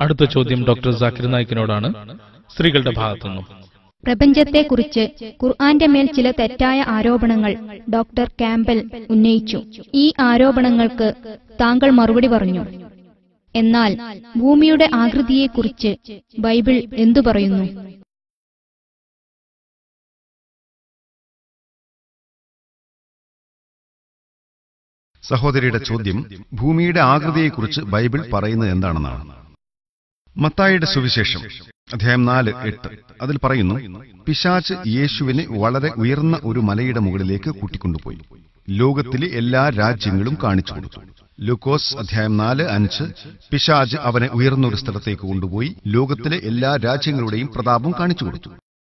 അടുത്ത ചോദ്യം ഡോക്ടർ ജാക്കിർ നായിക്കിനോടാണ് സ്ത്രീകളുടെ ഭാഗത്തുനിന്നും പ്രപഞ്ചത്തെക്കുറിച്ച് ഖുർആന്റെ മേൽ ചില തെറ്റായ ആരോപണങ്ങൾ ഡോക്ടർ ക്യാമ്പൽ ഉന്നയിച്ചു ഈ ആരോപണങ്ങൾക്ക് താങ്കൾ മറുപടി പറഞ്ഞു എന്നാൽ ഭൂമിയുടെ ആകൃതിയെക്കുറിച്ച് ബൈബിൾ എന്തു പറയുന്നു സഹോദരിയുടെ ചോദ്യം ഭൂമിയുടെ ആകൃതിയെക്കുറിച്ച് ബൈബിൾ പറയുന്നത് എന്താണെന്നാണ് മത്തായിയുടെ സുവിശേഷം അധ്യായം നാല് എട്ട് അതിൽ പറയുന്നു പിശാച്ച് യേശുവിനെ വളരെ ഉയർന്ന ഒരു മലയുടെ മുകളിലേക്ക് കൂട്ടിക്കൊണ്ടുപോയി ലോകത്തിലെ എല്ലാ രാജ്യങ്ങളും കാണിച്ചു കൊടുത്തു ലൂക്കോസ് അധ്യായം നാല് അഞ്ച് പിശാജ് അവനെ ഉയർന്ന ഒരു സ്ഥലത്തേക്ക് കൊണ്ടുപോയി ലോകത്തിലെ എല്ലാ രാജ്യങ്ങളുടെയും പ്രതാപം കാണിച്ചു കൊടുത്തു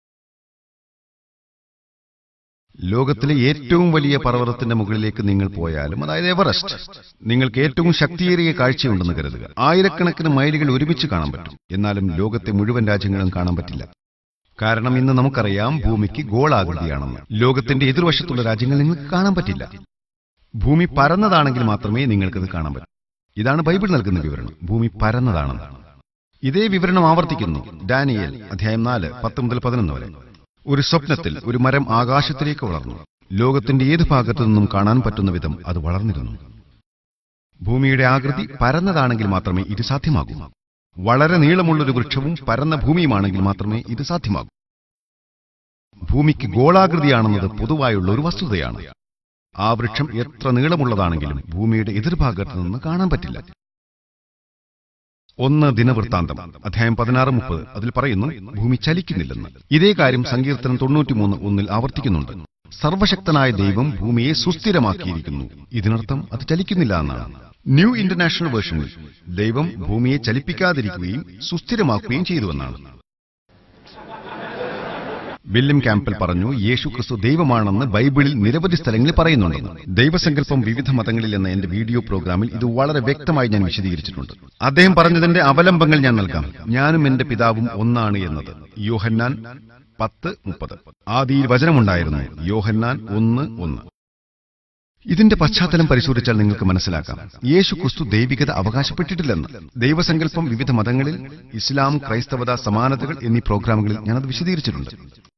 ലോകത്തിലെ ഏറ്റവും വലിയ പർവ്വതത്തിന്റെ മുകളിലേക്ക് നിങ്ങൾ പോയാലും അതായത് എവറസ്റ്റ് നിങ്ങൾക്ക് ഏറ്റവും ശക്തിയേറിയ കാഴ്ചയുണ്ടെന്ന് കരുതുക ആയിരക്കണക്കിന് മൈലുകൾ ഒരുമിച്ച് കാണാൻ പറ്റും എന്നാലും ലോകത്തെ മുഴുവൻ രാജ്യങ്ങളും കാണാൻ പറ്റില്ല കാരണം ഇന്ന് നമുക്കറിയാം ഭൂമിക്ക് ഗോളാകൃതിയാണെന്ന് ലോകത്തിന്റെ എതിർവശത്തുള്ള രാജ്യങ്ങൾ നിങ്ങൾക്ക് കാണാൻ പറ്റില്ല ഭൂമി പരന്നതാണെങ്കിൽ മാത്രമേ നിങ്ങൾക്കത് കാണാൻ പറ്റൂ ഇതാണ് ബൈബിൾ നൽകുന്ന വിവരണം ഭൂമി പരന്നതാണെന്ന് ഇതേ വിവരണം ആവർത്തിക്കുന്നു ഡാനിയേൽ അധ്യായം നാല് പത്ത് മുതൽ പതിനൊന്ന് വരെ ഒരു സ്വപ്നത്തിൽ ഒരു മരം ആകാശത്തിലേക്ക് വളർന്നു ലോകത്തിന്റെ ഏത് ഭാഗത്തു നിന്നും കാണാൻ പറ്റുന്ന വിധം അത് വളർന്നിരുന്നു ഭൂമിയുടെ ആകൃതി പരന്നതാണെങ്കിൽ മാത്രമേ ഇത് സാധ്യമാകൂ വളരെ നീളമുള്ളൊരു വൃക്ഷവും പരന്ന ഭൂമിയുമാണെങ്കിൽ മാത്രമേ ഇത് സാധ്യമാകൂ ഭൂമിക്ക് ഗോളാകൃതിയാണെന്നത് പൊതുവായുള്ള ഒരു വസ്തുതയാണ് ആ വൃക്ഷം എത്ര നീളമുള്ളതാണെങ്കിലും ഭൂമിയുടെ എതിർഭാഗത്ത് നിന്ന് കാണാൻ പറ്റില്ല ഒന്ന് ദിനവൃത്താന്തം അധ്യായം പതിനാറ് മുപ്പത് അതിൽ പറയുന്നു ഭൂമി ചലിക്കുന്നില്ലെന്ന് ഇതേ കാര്യം സങ്കീർത്തനം തൊണ്ണൂറ്റിമൂന്ന് ഒന്നിൽ ആവർത്തിക്കുന്നുണ്ട് സർവശക്തനായ ദൈവം ഭൂമിയെ സുസ്ഥിരമാക്കിയിരിക്കുന്നു ഇതിനർത്ഥം അത് ചലിക്കുന്നില്ല എന്നാണ് ന്യൂ ഇന്റർനാഷണൽ വേർഷനിൽ ദൈവം ഭൂമിയെ ചലിപ്പിക്കാതിരിക്കുകയും സുസ്ഥിരമാക്കുകയും ചെയ്തുവെന്നാണ് വില്യം ക്യാമ്പൽ പറഞ്ഞു യേശു ക്രിസ്തു ദൈവമാണെന്ന് ബൈബിളിൽ നിരവധി സ്ഥലങ്ങളിൽ പറയുന്നുണ്ടെന്ന് ദൈവസങ്കല്പം വിവിധ മതങ്ങളിൽ എന്ന എന്റെ വീഡിയോ പ്രോഗ്രാമിൽ ഇത് വളരെ വ്യക്തമായി ഞാൻ വിശദീകരിച്ചിട്ടുണ്ട് അദ്ദേഹം പറഞ്ഞതിന്റെ അവലംബങ്ങൾ ഞാൻ നൽകാം ഞാനും എന്റെ പിതാവും ഒന്നാണ് എന്നത് യോഹന്നാൻ പത്ത് മുപ്പത് ആദിയിൽ വചനമുണ്ടായിരുന്നു യോഹന്നാൻ ഒന്ന് ഒന്ന് ഇതിന്റെ പശ്ചാത്തലം പരിശോധിച്ചാൽ നിങ്ങൾക്ക് മനസ്സിലാക്കാം യേശു ക്രിസ്തു ദൈവികത അവകാശപ്പെട്ടിട്ടില്ലെന്ന് ദൈവസങ്കല്പം വിവിധ മതങ്ങളിൽ ഇസ്ലാം ക്രൈസ്തവത സമാനതകൾ എന്നീ പ്രോഗ്രാമുകളിൽ ഞാനത് വിശദീകരിച്ചിട്ടുണ്ട്